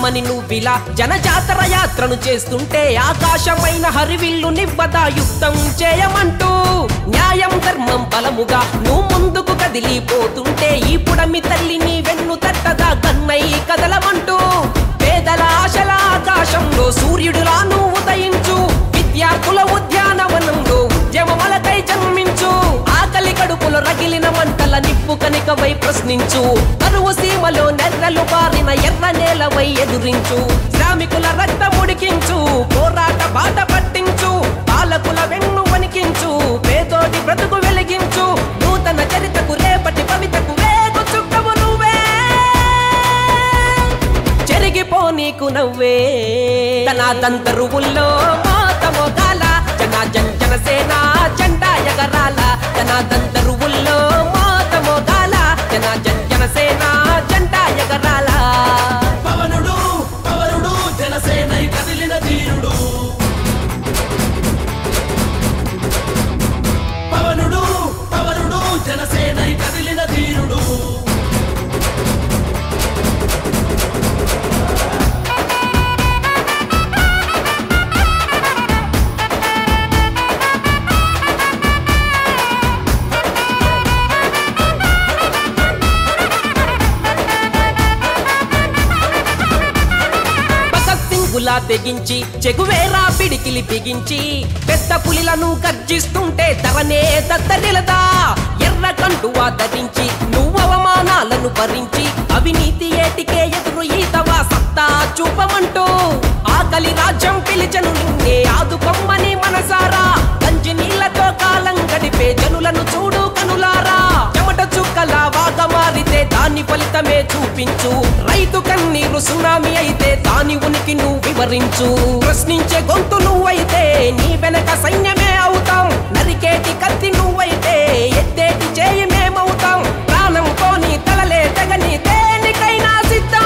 జనగణమని నువ్విలా జనజాతర యాత్రను చేస్తుంటే ఆకాశమైన హరివిల్లు నివ్వదా యుద్ధం చేయమంటూ న్యాయం ధర్మం బలముగా నువ్వు ముందుకు కదిలిపోతుంటే ఈ పుడమి తల్లిని వెన్ను తట్టదా కన్నై కదలమంటూ పేదల ఆశల ఆకాశంలో సూర్యుడులా నువ్వు ఉదయించు విద్యార్థుల ఉద్యానవనంలో ఉద్యమమలకై జన్మించు ఆకలి కడుపులో రగిలిన మంటల నిప్పు కనికవై ప్రశ్నించు కరువు సీమలో నెర్రలు బారిన ఎర్ర నేలవై ఎదురించు శ్రామికుల రక్తం ఉడికించు పోరాట బాట పట్టించు పాలకుల వెన్ను వణికించు పేదోటి బ్రతుకు వెలిగించు నూతన చరితకు రేపటి కవితకు వేగు చుక్కవు నువ్వే చెరిగిపో నీకు నవ్వే తన తంతరువుల్లో మాత మోగాల జన జన్ జనసేన జెండా ఎగరాల తన తంతరువుల్లో మాత మోగాల జన జన్ జనసేన జెండా ఎగరాల పవనుడు పవనుడు జనసేనై కదిలిన ధీరుడు పవనుడు పవనుడు జనసేనై కదిలిన ధీరుడు భగత్ సింగులా తెగించి చెగువేరా పిడికిలి బిగించి పెద్ద పులిలను గర్జిస్తుంటే తరనే దద్దరిలదా ఎర్ర కండువా ధరించి నువ్వు అవమానాలను భరించి అవినీతి ఏటికే ఎదురు ఈతవా సత్తా చూపమంటూ ఆకలి రాజ్యం పిలిచను నిన్నే ఆదుకొమ్మని మనసారా గంజి నీళ్లతో కాలం గడిపే జనులను చూడు కనులారా చెమట చుక్కల వాగ మారితే దాని ఫలితమే చూపించు రైతు కన్నీరు సునామీ అయితే దాని ఉనికి నువ్వు వివరించు ప్రశ్నించే గొంతు నువ్వైతే నీ వెనక సైన్యమే అవుతాం నరికేటి కత్తి నువ్వైతే ఎత్తేటి చేయి మేమవుతాం ప్రాణంతో నీ తలలే తెగని దేనికైనా సిద్ధం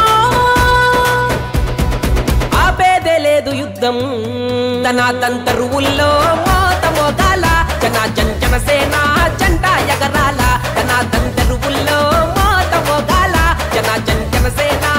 ఆపేదే లేదు యుద్ధం తన తంతరువుల్లో మోత మోగాల జన జన్ జనసేన జెండా ఎగరాల తన తంతరువుల్లో మోత మోగాల జన జన్ జనసేన